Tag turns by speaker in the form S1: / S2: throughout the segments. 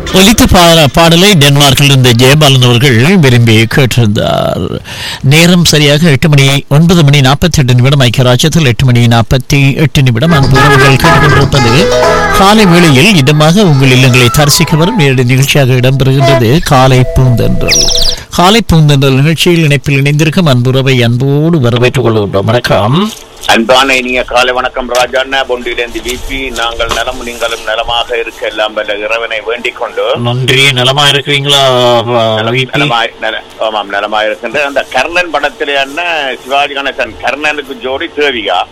S1: ஒலித்த பா- பாடலை டென்மார்க்கில் இருந்த ஜெயபாலன் அவர்கள் விரும்பி கேட்டிருந்தார் நேரம் சரியாக எட்டு மணி ஒன்பது மணி நாற்பத்தி எட்டு நிமிடம் ஐக்கிய ராஜ்யத்தில் எட்டு மணி நாற்பத்தி எட்டு நிமிடம் அன்பு உறவுகள் கேட்டுக்கொண்டிருப்பது காலை வேளையில் இதமாக உங்கள் இல்லங்களை தரிசிக்க வரும் நேரடி நிகழ்ச்சியாக இடம்பெறுகின்றது காலை பூந்தென்றல் காலை பூந்தென்றல் நிகழ்ச்சியில் இணைப்பில் இணைந்திருக்கும் அன்புறவை அன்போடு வரவேற்றுக் கொள்கின்றோம் வணக்கம்
S2: அன்பான இனிய காலை வணக்கம் ராஜாண்ணா பொண்டிலிருந்து விபி நாங்கள் நலம் நீங்களும் நலமாக இருக்க எல்லாம் வல்ல இறைவனை வேண்டிக் கொண்டு
S1: நன்றி நலமா இருக்கிறீங்களா VP?
S2: நலமாய் நல- ஆமாம் நலமாக இருக்கின்ற அந்த கர்ணன் படத்திலே என்ன சிவாஜி கணேசன் கர்ணனுக்கு ஜோடி தேவிகா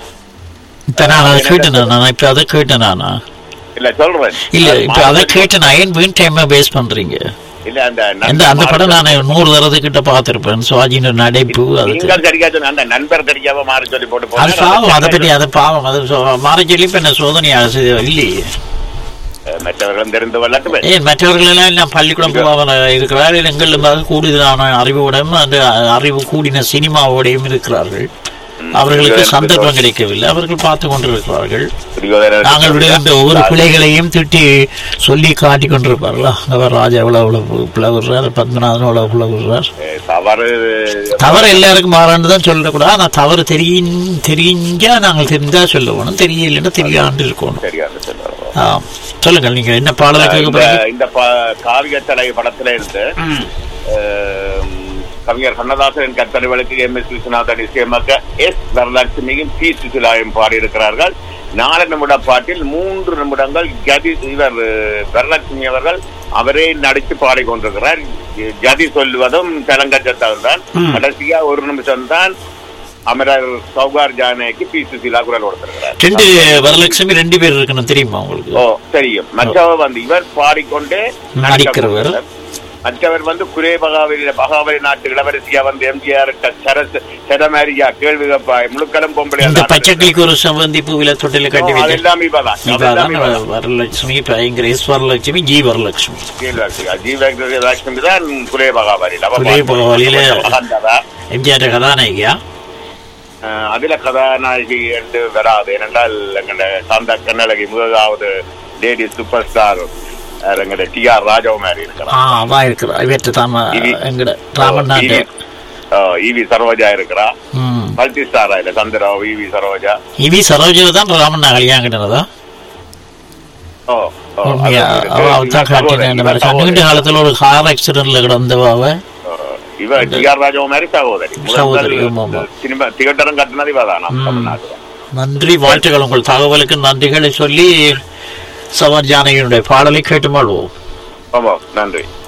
S1: இப்ப நான் அதை கேட்டேன் நான் இப்ப அதை கேட்டேன் நானா
S2: இல்ல சொல்றேன்
S1: இல்ல இப்ப அதை கேட்டு நான் ஏன் வீண் டைம் பேஸ் பண்றீங்க
S2: இல்ல அந்த
S1: அந்த அந்த படம் நான் நூறு தடவை கிட்ட பார்த்திருப்பேன் சுவாஜியின் நடைப்பு அதுக்கு
S2: நீங்கள் சரியா சொன்ன அந்த நண்பர் தெரியாம மாறி சொல்லி போட்டு
S1: அது
S2: போனார்.
S1: பாவம் அதை பற்றி அது பாவம் அது மாறி சொல்லி இப்ப என்ன சோதனையா செய்ய- இல்லையே
S2: அஹ் மற்றவர்களும் தெரிந்து கொள்ளட்டுமே
S1: ஏன் மற்றவர்கள் எல்லாம் எல்லாம் பள்ளிக்கூடம் போகாமல் இருக்கிறார் எங்களிலும் கூடுதலான அறிவோடும் அந்த அறிவு கூடின சினிமாவோடையும் இருக்கிறார்கள் அவர்களுக்கு சந்தர்ப்பம் கிடைக்கவில்லை அவர்கள் பார்த்து கொண்டிருக்கிறார்கள்
S2: துரியோதனர்
S1: நாங்கள் விடுகின்ற ஒவ்வொரு பிள்ளைகளையும் திட்டி சொல்லி காட்டி கொண்டிருப்பார்களா அவர் ராஜா எவ்வளவு எவ்வளவு பிளவுறார் பத்மநாதன் எவ்வளவு பிளவுறார்
S2: அஹ் தவறு
S1: தவறு எல்லாருக்கும் மாறான்னு தான் சொல்லக்கூடாது ஆனால் தவறு தெரியும் தெரிஞ்சா நாங்கள் தெரிஞ்சா சொல்லணும் தெரியலைன்னா தெரியாண்டு இருக்கணும்
S2: தெரியாது சொல்லுவார்
S1: ஆ சொல்லுங்கள் நீங்க என்ன பாடலை கேட்க
S2: இந்த
S1: போறீங்க
S2: இந்த ப- காவியத்தலை படத்துல இருந்து அஹ், கவிஞர் கண்ணதாசன் கத்தறிவளுக்கு எம் எஸ் விஸ்வநாதன் இசையமைக்க எஸ் வரலட்சுமியும் பி சுசிலாயும் பாடியிருக்கிறார்கள் நாலு நிமிட பாட்டில் மூன்று நிமிடங்கள் ஜதி இவர் அஹ், வரலட்சுமி அவர்கள் அவரே நடித்து பாடிக்கொண்டிருக்கிறார் ஜதி சொல்வதும் தெலங்கச்சத்தான் தான்
S1: ம்.
S2: கடைசியா ஒரு நிமிஷம் தான் அமரர் சௌகார் ஜானகிக்கு பி சுசிலா குரல் கொடுத்திருக்கிறார்
S1: ரெண்டு வரலட்சுமி ரெண்டு பேர் இருக்கணும் தெரியுமா உங்களுக்கு
S2: ஓ தெரியும் மற்றவர் வந்து இவர் பாடிக்கொண்டே
S1: நடிக்கிறவர்.
S2: மற்றவர் வந்து குரே பகாவலி பகாவலி நாட்டு இளவரசியா வந்து எம்ஜிஆர் சரஸ் சரமாரியா கேள்வி கேட்பாய் முழுக்கலும் பொம்பளை
S1: இந்த பச்சைக்கிளிக்கு ஒரு செவ்வந்தி பூவில தொட்டில கட்டி வைக்க
S2: அதெல்லாம் இவதான்
S1: இவதான்
S2: அதெல்லாம் இவதான்.
S1: வரலட்சுமி பயங்கர எஸ் வரலட்சுமி ஜி வரலட்சுமி
S2: ஜீவலட்சுமி. ஜீவலட்சுமி தான் குலே பகாவலி அவ
S1: குலே பகாவலியில-
S2: மகந்தவ.
S1: எம்ஜிஆர் கதாநாயகியா
S2: அஹ், அதுல கதாநாயகி என்று வராது ஏனென்றால் எங்கட சாந்தா கண்ணழகி முதலாவது லேடி சூப்பர் ஸ்டார் எங்கட டி ஆர் ராஜகுமாரி
S1: ஆ
S2: இருக்கிறார்
S1: அவா இருக்கிறா இவற்றை தாம
S2: இவி.
S1: எங்கட ராமன் நாட்டு
S2: இவி சரோஜா இருக்கிறா
S1: ம்
S2: மல்டி ஸ்டாரா இல்ல சந்திரா இவி சரோஜா
S1: இவி சரோஜில தான் ராமன் கல்யாணம் கிட்டதா
S2: ஓ ஓ,
S1: உண்மையா
S2: அது
S1: அவ அவதான் காட்டினேன் இந்த மாதிரி
S2: சகோதரி.
S1: நீண்ட காலத்துல ஒரு கார் ஆக்சிடென்ட்ல கிடந்தவாவ
S2: ஓ, இவ டி ஆர் ராஜகுமாரி சகோதரி
S1: சகோதரி, ஆமா, ஆமா.
S2: சினிமா திகட்டரம் கட்டினது இவதான் நம்ம தமிழ்நாட்டுல
S1: நன்றி வாழ்த்துக்கள் உங்கள் தகவலுக்கு நன்றிகளை சொல்லி சவர் ஜானகியினுடைய பாடலை கேட்டு மாழ்வோம்
S2: ஆமா நன்றி